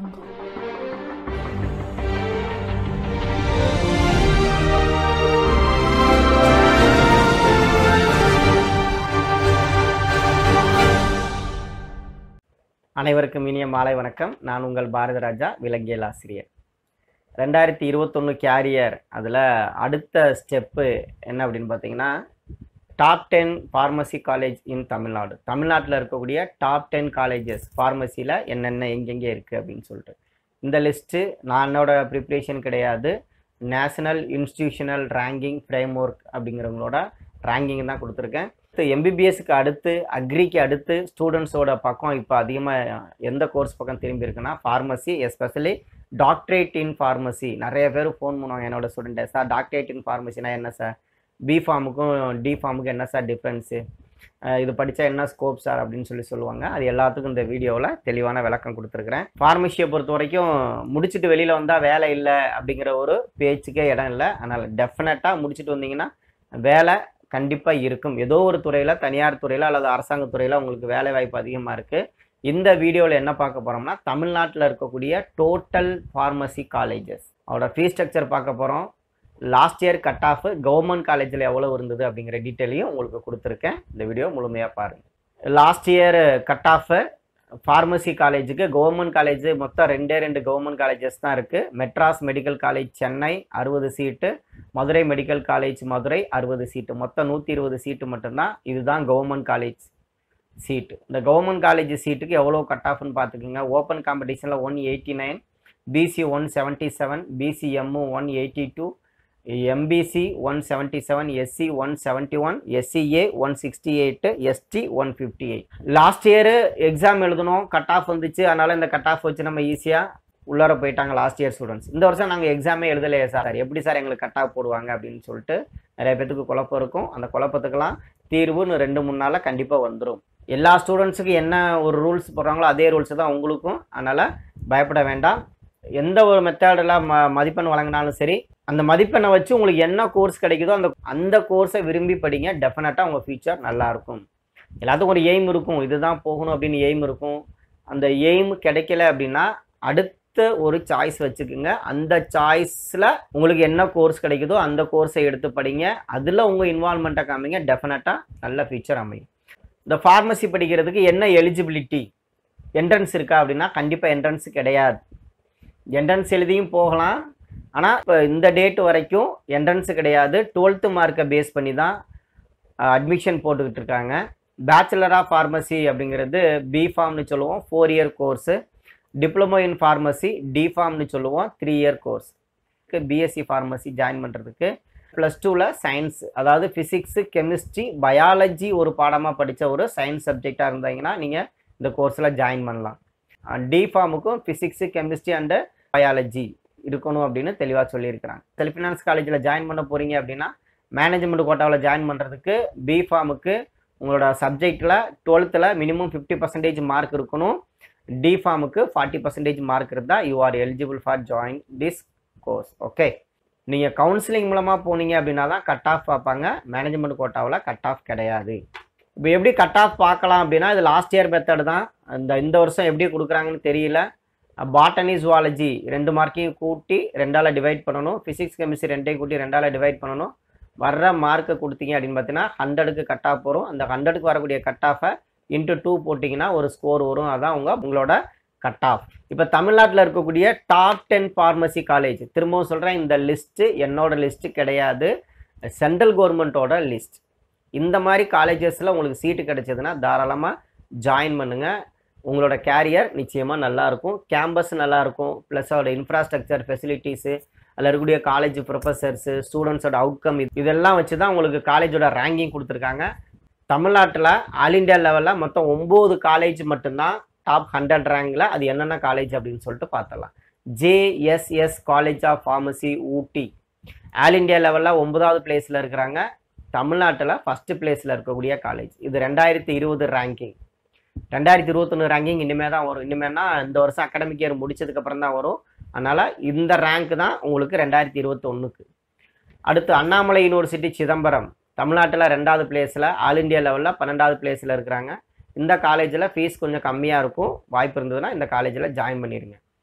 அனைவருக்கும் இனிய மாலை வணக்கம் நான் உங்கள் பாரத ராஜா விலங்கியல் ஆசிரியர் ரெண்டாயிரத்தி இருபத்தொன்று கேரியர் அதில் அடுத்த ஸ்டெப்பு என்ன அப்படின்னு பார்த்தீங்கன்னா top ten pharmacy college in Tamil Nadu தமிழ்நாட்டில் இருக்கக்கூடிய டாப் டென் காலேஜஸ் ஃபார்மசியில் என்னென்ன எங்கெங்கே இருக்குது அப்படின்னு சொல்லிட்டு இந்த லிஸ்ட்டு நான் என்னோட ப்ரிப்ரேஷன் கிடையாது national institutional ranking framework அப்படிங்கிறவங்களோட ரேங்கிங் தான் கொடுத்துருக்கேன் எம்பிபிஎஸ்க்கு அடுத்து அக்ரிக்கு அடுத்து ஸ்டூடெண்ட்ஸோட பக்கம் இப்போ அதிகமாக எந்த கோர்ஸ் பக்கம் திரும்பி இருக்குன்னா pharmacy especially doctorate in pharmacy நிறைய பேர் ஃபோன் பண்ணுவாங்க என்னோட ஸ்டூடெண்ட்டை சார் டாக்டரேட் இன் ஃபார்மசினா என்ன சார் பி ஃபார்முக்கும் டி ஃபார்முக்கும் என்ன சார் டிஃப்ரென்ஸு இது படித்தா என்ன ஸ்கோப் சார் அப்படின்னு சொல்லி சொல்லுவாங்க அது எல்லாத்துக்கும் இந்த வீடியோவில் தெளிவான விளக்கம் கொடுத்துருக்குறேன் ஃபார்மசியை பொறுத்த வரைக்கும் முடிச்சுட்டு வெளியில் வந்தால் வேலை இல்லை அப்படிங்கிற ஒரு பேச்சுக்கே இடம் இல்லை அதனால் டெஃபினட்டாக முடிச்சுட்டு வந்தீங்கன்னா வேலை கண்டிப்பாக இருக்கும் ஏதோ ஒரு துறையில் தனியார் துறையில் அல்லது அரசாங்க துறையில் உங்களுக்கு வேலை வாய்ப்பு அதிகமாக இருக்குது இந்த வீடியோவில் என்ன பார்க்க போகிறோம்னா தமிழ்நாட்டில் இருக்கக்கூடிய டோட்டல் ஃபார்மசி காலேஜஸ் அவரோட ஃபீஸ் ஸ்ட்ரக்சர் பார்க்க போகிறோம் last year cut off government காலேஜில் எவ்வளோ இருந்தது அப்படிங்கிற டீட்டெயிலையும் உங்களுக்கு கொடுத்துருக்கேன் இந்த வீடியோ முழுமையாக பாருங்கள் last year cut off pharmacy காலேஜுக்கு கவர்மெண்ட் காலேஜ் மொத்தம் ரெண்டே ரெண்டு கவர்மெண்ட் காலேஜஸ் தான் இருக்குது மெட்ராஸ் மெடிக்கல் காலேஜ் சென்னை அறுபது seat Madurai medical college Madurai அறுபது சீட்டு மொத்தம் நூற்றி இருபது சீட்டு மட்டும்தான் இதுதான் கவர்மெண்ட் காலேஜ் சீட்டு இந்த கவர்மெண்ட் காலேஜ் சீட்டுக்கு எவ்வளோ கட் ஆஃப்னு பார்த்துக்குங்க ஓப்பன் காம்படிஷனில் one eighty nine BC one seventy seven BCM one eighty two MBC one seventy seven SC one seventy one SCA one sixty eight ST one fifty eight last year exam எழுதணும் cut off வந்துச்சு அதனால் இந்த cut off வச்சு நம்ம ஈஸியாக உள்ளார போயிட்டாங்க last year students இந்த வருஷம் நாங்கள் எக்ஸாமே எழுதலையே சார் எப்படி சார் எங்களுக்கு கட் ஆஃப் போடுவாங்க அப்படின்னு சொல்லிட்டு நிறைய பேத்துக்கு குழப்பம் இருக்கும் அந்த குழப்பத்துக்கெல்லாம் தீர்வுன்னு ரெண்டு மூணு நாளில் கண்டிப்பாக வந்துடும் எல்லா ஸ்டூடெண்ட்ஸுக்கு என்ன ஒரு ரூல்ஸ் போடுறாங்களோ அதே ரூல்ஸ் தான் உங்களுக்கும் அதனால் பயப்பட வேண்டாம் எந்த ஒரு மெத்தடில் ம மதிப்பெண் வழங்கினாலும் சரி அந்த மதிப்பெண்ணை வச்சு உங்களுக்கு என்ன கோர்ஸ் கிடைக்குதோ அந்த அந்த கோர்ஸை விரும்பி படிங்க டெஃபினட்டாக உங்கள் ஃபியூச்சர் நல்லாயிருக்கும் எல்லாத்துக்கும் ஒரு எய்ம் இருக்கும் இதுதான் போகணும் அப்படின்னு எய்ம் இருக்கும் அந்த எய்ம் கிடைக்கல அப்படின்னா அடுத்த ஒரு சாய்ஸ் வச்சுக்கோங்க அந்த சாய்ஸில் உங்களுக்கு என்ன கோர்ஸ் கிடைக்குதோ அந்த கோர்ஸை எடுத்து படிங்க அதில் உங்கள் இன்வால்மெண்ட்டை காமிங்க டெஃபினட்டாக நல்ல ஃபியூச்சர் அமையும் இந்த ஃபார்மசி படிக்கிறதுக்கு என்ன எலிஜிபிலிட்டி என்ட்ரன்ஸ் இருக்கா அப்படின்னா கண்டிப்பாக என்ட்ரன்ஸ் கிடையாது என்ட்ரன்ஸ் எழுதியும் போகலாம் ஆனால் இப்போ இந்த டேட் வரைக்கும் என்ட்ரன்ஸு கிடையாது டுவெல்த்து மார்க்கை பேஸ் பண்ணி தான் அட்மிஷன் போட்டுக்கிட்டு இருக்காங்க பேச்சுலர் ஆஃப் ஃபார்மசி அப்படிங்கிறது பி ஃபார்ம்னு சொல்லுவோம் four year course diploma in pharmacy D ஃபார்ம்னு சொல்லுவோம் three year course BSc pharmacy join பண்ணுறதுக்கு ப்ளஸ் டூவில் சயின்ஸ் அதாவது ஃபிசிக்ஸு கெமிஸ்ட்ரி பயாலஜி ஒரு பாடமாக படித்த ஒரு சயின்ஸ் சப்ஜெக்டாக இருந்தீங்கன்னா நீங்கள் இந்த கோர்ஸில் ஜாயின் பண்ணலாம் டி ஃபார்முக்கும் ஃபிசிக்ஸு கெமிஸ்ட்ரி அண்டு பயாலஜி இருக்கணும் அப்படின்னு தெளிவாக சொல்லியிருக்கிறாங்க செல்ஃப் ஃபினான்ஸ் காலேஜில் ஜாயின் பண்ண போகிறீங்க அப்படின்னா மேனேஜ்மெண்ட் கோட்டாவில் ஜாயின் பண்ணுறதுக்கு பி ஃபார்முக்கு உங்களோட சப்ஜெக்டில் டுவெல்த்தில் மினிமம் ஃபிஃப்டி பர்சன்டேஜ் மார்க் இருக்கணும் டி ஃபார்முக்கு ஃபார்ட்டி பர்சன்டேஜ் மார்க் இருந்தால் you are eligible for join this course okay நீங்கள் கவுன்சிலிங் மூலமாக போனீங்க அப்படின்னா தான் கட் ஆஃப் பார்ப்பாங்க மேனேஜ்மெண்ட் கோட்டாவில் கட் ஆஃப் கிடையாது இப்போ எப்படி கட் ஆஃப் பார்க்கலாம் அப்படின்னா இது லாஸ்ட் இயர் மெத்தட் தான் இந்த இந்த வருஷம் எப்படி கொடுக்குறாங்கன்னு தெரியல பாட்டனி ஜுவாலஜி ரெண்டு மார்க்கையும் கூட்டி ரெண்டால் டிவைட் பண்ணணும் ஃபிசிக்ஸ் கெமிஸ்ட்ரி ரெண்டையும் கூட்டி ரெண்டால் டிவைட் பண்ணணும் வர்ற மார்க்கை கொடுத்தீங்க அப்படின்னு பார்த்தீங்கன்னா ஹண்ட்ரடுக்கு கட் ஆஃப் வரும் அந்த ஹண்ட்ரடுக்கு வரக்கூடிய கட் ஆஃபை இன்ட்டு டூ போட்டிங்கன்னா ஒரு ஸ்கோர் வரும் அதான் உங்கள் உங்களோட கட் ஆஃப் இப்போ தமிழ்நாட்டில் இருக்கக்கூடிய டாப் டென் ஃபார்மசி காலேஜ் திரும்பவும் சொல்கிறேன் இந்த லிஸ்ட்டு என்னோட லிஸ்ட்டு கிடையாது சென்ட்ரல் கவர்மெண்ட்டோட லிஸ்ட் இந்த மாதிரி காலேஜஸில் உங்களுக்கு சீட்டு கிடைச்சதுன்னா தாராளமாக ஜாயின் பண்ணுங்கள் உங்களோட கேரியர் நிச்சயமாக நல்லாயிருக்கும் கேம்பஸ் நல்லாயிருக்கும் ப்ளஸ் அதோட இன்ஃப்ராஸ்ட்ரக்சர் ஃபெசிலிட்டிஸு அதில் இருக்கக்கூடிய காலேஜ் ப்ரொஃபஸர்ஸு ஸ்டூடெண்ட்ஸோட அவுட்கம் இதெல்லாம் வச்சு தான் உங்களுக்கு காலேஜோட ரேங்கிங் கொடுத்துருக்காங்க தமிழ்நாட்டில் ஆல் இண்டியா லெவலில் மொத்தம் ஒம்பது காலேஜ் மட்டும்தான் டாப் ஹண்ட்ரட் ரேங்கில் அது என்னென்ன காலேஜ் அப்படின்னு சொல்லிட்டு பார்த்தலாம் JSS college of pharmacy Ooty all India லெவலில் ஒன்பதாவது பிளேஸில் இருக்கிறாங்க தமிழ்நாட்டில் ஃபஸ்ட்டு பிளேஸில் இருக்கக்கூடிய காலேஜ் இது ரெண்டாயிரத்தி இருபது ரேங்கிங் ரெண்டாயிரத்தி இருபத்தொன்று ரேங்கிங் இனிமேல் தான் வரும் இனிமேல்னா இந்த வருஷம் அகாடமிக் இயர் முடிச்சதுக்கப்புறம் தான் வரும் அதனால் இந்த ரேங்க் தான் உங்களுக்கு ரெண்டாயிரத்தி இருபத்தொன்னுக்கு அடுத்து அண்ணாமலை யூனிவர்சிட்டி சிதம்பரம் தமிழ்நாட்டில் ரெண்டாவது பிளேஸில் ஆல் இண்டியா லெவலில் பன்னெண்டாவது பிளேஸில் இருக்கிறாங்க இந்த காலேஜில் ஃபீஸ் கொஞ்சம் கம்மியாக இருக்கும் வாய்ப்பு இருந்ததுன்னா இந்த காலேஜில் ஜாயின் பண்ணிடுங்க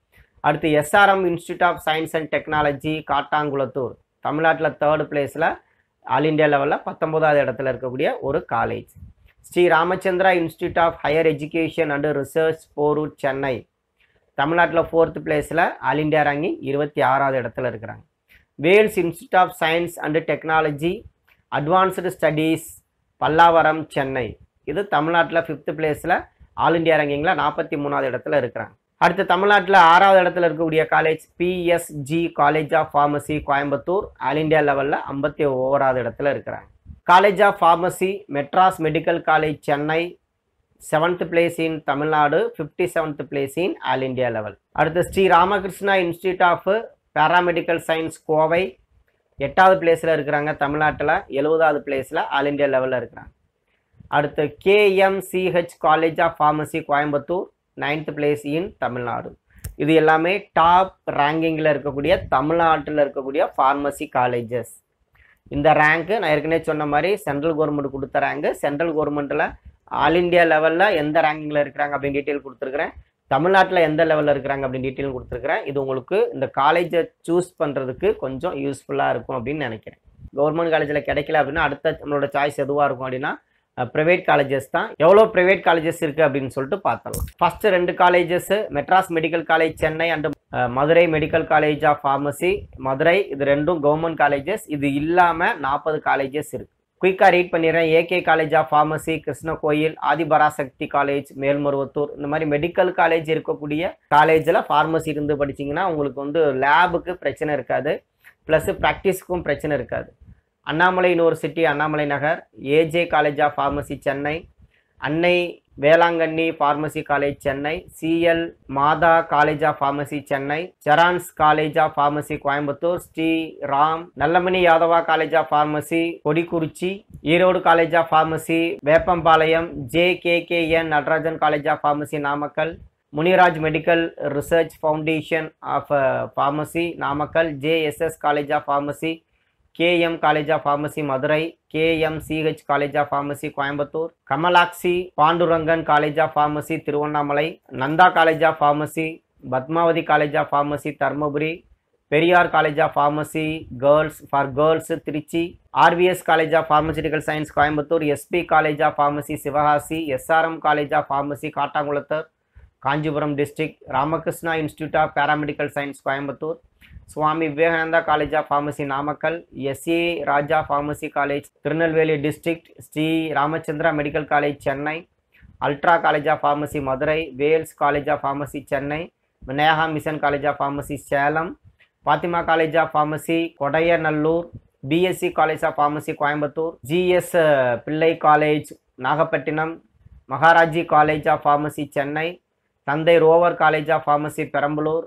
அடுத்து SRM institute of science and technology Kattankulathur தமிழ்நாட்டில் தேர்ட் பிளேஸில் ஆல் இண்டியா லெவலில் பத்தொம்போதாவது இடத்துல இருக்கக்கூடிய ஒரு college Sri Ramachandra institute of higher education and research Porur Chennai தமிழ்நாட்டில் ஃபோர்த் பிளேஸில் ஆல் இண்டியா ரேங்கிங் இருபத்தி ஆறாவது இடத்துல இருக்கிறாங்க Vels institute of science and technology advanced studies Pallavaram Chennai இது தமிழ்நாட்டில் ஃபிஃப்த் பிளேஸில் ஆல் இண்டியா ரேங்கிங்கில் நாற்பத்தி மூணாவது இடத்துல இருக்கிறாங்க அடுத்து தமிழ்நாட்டில் ஆறாவது இடத்துல இருக்கக்கூடிய college PSG college of pharmacy Coimbatore all India லெவலில் ஐம்பத்தி ஓராவது இடத்துல இருக்கிறாங்க college of pharmacy Madras medical college Chennai seventh place in Tamil Nadu fifty seventh place in all India level அடுத்து Sri Ramakrishna institute of paramedical science Kovai எட்டாவது பிளேஸில் இருக்கிறாங்க தமிழ்நாட்டில் எழுபதாவது பிளேஸில் ஆல் இண்டியா லெவலில் இருக்கிறாங்க அடுத்து KMCH college of pharmacy Coimbatore ninth place in Tamil Nadu இது எல்லாமே டாப் ரேங்கிங்கில் இருக்கக்கூடிய தமிழ்நாட்டில் இருக்கக்கூடிய ஃபார்மசி காலேஜஸ் இந்த ரேங்க்கு நான் ஏற்கனவே சொன்ன மாதிரி சென்ட்ரல் கவர்மெண்ட் கொடுத்த ரேங்கு சென்ட்ரல் கவர்மெண்ட்டில் ஆல் இண்டியா லெவலில் எந்த ரேங்கிங்கில் இருக்கிறாங்க அப்படின்னு டீட்டெயில் கொடுத்துருக்குறேன் தமிழ்நாட்டில் எந்த லெவலில் இருக்கிறாங்க அப்படின்னு டீட்டெயில் கொடுத்துருக்குறேன் இது உங்களுக்கு இந்த காலேஜை சூஸ் பண்ணுறதுக்கு கொஞ்சம் யூஸ்ஃபுல்லாக இருக்கும் அப்படின்னு நினைக்கிறேன் கவர்மெண்ட் காலேஜில் கிடைக்கல அப்படின்னா அடுத்த நம்மளோட சாய்ஸ் எதுவாக இருக்கும் அப்படின்னா ப்ரைவேட் காலேஜஸ் தான் எவ்வளோ ப்ரைவேட் காலேஜஸ் இருக்குது அப்படின்னு சொல்லிட்டு பார்த்தலாம் ஃபஸ்ட்டு ரெண்டு colleges Madras medical college Chennai and Madurai medical college of pharmacy Madurai இது ரெண்டும் கவர்மெண்ட் காலேஜஸ் இது இல்லாமல் நாற்பது காலேஜஸ் இருக்குது குயிக்காக ரீட் பண்ணிடுறேன் AK college of pharmacy Krishnankoil Adhiparasakthi college Melmaruvathur இந்த மாதிரி மெடிக்கல் காலேஜ் இருக்கக்கூடிய காலேஜில் ஃபார்மசி இருந்து படிச்சிங்கன்னா உங்களுக்கு வந்து லேபுக்கு பிரச்சனை இருக்காது ப்ளஸ் ப்ராக்டிஸ்க்கும் பிரச்சனை இருக்காது Annamalai university Annamalai Nagar AJ college of pharmacy Chennai Annai Velankanni pharmacy college Chennai CL Matha college of pharmacy Chennai ஜெரான்ஸ் college of pharmacy Coimbatore Sri Ram Nallamani Yadava college of pharmacy Kodikurichi Erode college of pharmacy Veppampalayam J K K N Natarajan college of pharmacy Namakkal Muniraj medical research foundation of pharmacy Namakkal JSS college of pharmacy KM college of pharmacy Madurai KMCH college of pharmacy Coimbatore Kamalakshi Pandurangan college of pharmacy Tiruvannamalai Nandha college of pharmacy Padmavathi college of pharmacy Dharmapuri Periyar college of pharmacy girls for girls Trichy RVS college of pharmaceutical science Coimbatore SB college of pharmacy Sivakasi SRM college of pharmacy Kattankulathur Kancheepuram district Ramakrishna institute of paramedical science Coimbatore Swami Vivekananda college of pharmacy Namakkal SA Raja pharmacy college Tirunelveli district Sri Ramachandra medical college Chennai ultra college of pharmacy Madurai Vels college of pharmacy Chennai Vinayaka mission college of pharmacy Salem Fathima college of pharmacy Kadayanallur PSG college of pharmacy Coimbatore GS Pillai college Nagapattinam Maharaji college of pharmacy Chennai Thanthai Roever college of pharmacy Perambalur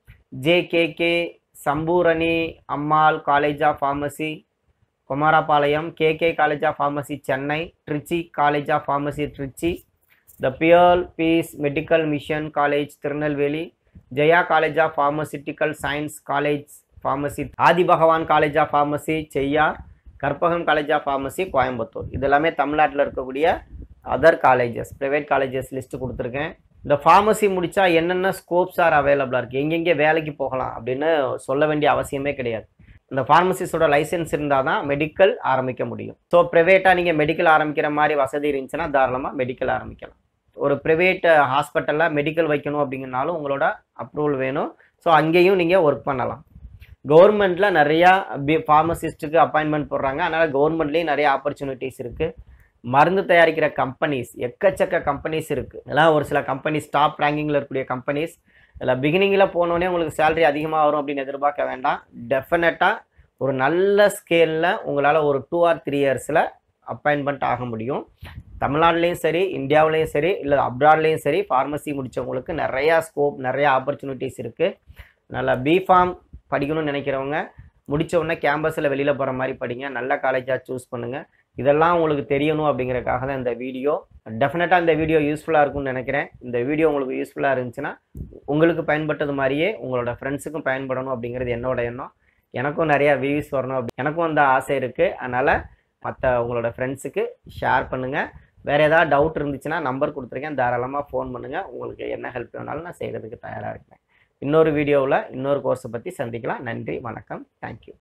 JKK Sampoorani Ammal college of pharmacy Kumarapalayam KK college of pharmacy Chennai Trichy college of pharmacy Trichy the pearl peace medical mission college Tirunelveli Jaya college of pharmaceutical science college pharmacy Adhi பகவான் college of pharmacy Cheyyar Karpagam college of pharmacy Coimbatore இது எல்லாமே தமிழ்நாட்டில் இருக்கக்கூடிய other colleges private colleges list கொடுத்துருக்கேன் இந்த pharmacy முடித்தா என்னென்ன scopes R அவைலபிளாக இருக்குது எங்கெங்கே வேலைக்கு போகலாம் அப்படின்னு சொல்ல வேண்டிய அவசியமே கிடையாது இந்த ஃபார்மசிஸ்டோட லைசன்ஸ் இருந்தால் தான் மெடிக்கல் ஆரம்பிக்க முடியும் ஸோ ப்ரைவேட்டாக நீங்கள் மெடிக்கல் ஆரம்பிக்கிற மாதிரி வசதி இருந்துச்சுன்னா தாராளமாக மெடிக்கல் ஆரம்பிக்கலாம் ஒரு ப்ரைவேட் ஹாஸ்பிட்டலில் மெடிக்கல் வைக்கணும் அப்படிங்கனாலும் உங்களோட அப்ரூவல் வேணும் ஸோ அங்கேயும் நீங்கள் ஒர்க் பண்ணலாம் கவர்மெண்ட்டில் நிறையா பி ஃபார்மசிஸ்ட்டுக்கு அப்பாயின்மெண்ட் போடுறாங்க அதனால் கவர்மெண்ட்லேயும் நிறைய ஆப்பர்ச்சுனிட்டிஸ் இருக்குது மருந்து தயாரிக்கிற கம்பெனிஸ் எக்கச்சக்க கம்பெனிஸ் இருக்குது இதெல்லாம் ஒரு சில கம்பெனிஸ் டாப் ரேங்கிங்கில் இருக்கக்கூடிய கம்பெனிஸ் இதில் பிகினிங்கில் போனோடனே உங்களுக்கு சேலரி அதிகமாக வரும் அப்படின்னு எதிர்பார்க்க வேண்டாம் டெஃபினட்டாக ஒரு நல்ல ஸ்கேலில் உங்களால் ஒரு டூ ஆர் த்ரீ இயர்ஸில் அப்பாயின்மெண்ட் ஆக முடியும் தமிழ்நாட்டிலையும் சரி இந்தியாவிலையும் சரி இல்லை அப்ராட்லேயும் சரி ஃபார்மசி முடித்தவங்களுக்கு நிறையா ஸ்கோப் நிறையா ஆப்பர்ச்சுனிட்டிஸ் இருக்குது நல்லா பிஃபார்ம் படிக்கணும்னு நினைக்கிறவங்க முடிச்ச உடனே கேம்பஸில் வெளியில் போகிற மாதிரி படிங்க நல்ல காலேஜாக சூஸ் பண்ணுங்கள் இதெல்லாம் உங்களுக்கு தெரியணும் அப்படிங்கிறதுக்காக தான் இந்த வீடியோ டெஃபினட்டாக இந்த வீடியோ யூஸ்ஃபுல்லாக இருக்கும்னு நினைக்கிறேன் இந்த வீடியோ உங்களுக்கு யூஸ்ஃபுல்லாக இருந்துச்சுன்னா உங்களுக்கு பயன்பட்டது மாதிரியே உங்களோட ஃப்ரெண்ட்ஸுக்கும் பயன்படணும் அப்படிங்கிறது என்னோட எண்ணம் எனக்கும் நிறையா வியூஸ் வரணும் அப்படி எனக்கும் அந்த ஆசை இருக்குது அதனால் மற்ற உங்களோட ஃப்ரெண்ட்ஸுக்கு ஷேர் பண்ணுங்கள் வேறு ஏதாவது டவுட் இருந்துச்சுன்னா நம்பர் கொடுத்துருக்கேன் தாராளமாக ஃபோன் பண்ணுங்கள் உங்களுக்கு என்ன ஹெல்ப் வேணாலும் நான் செய்கிறதுக்கு தயாராக இருக்கேன் இன்னொரு வீடியோவில் இன்னொரு கோர்ஸை பற்றி சந்திக்கலாம் நன்றி வணக்கம் தேங்க்யூ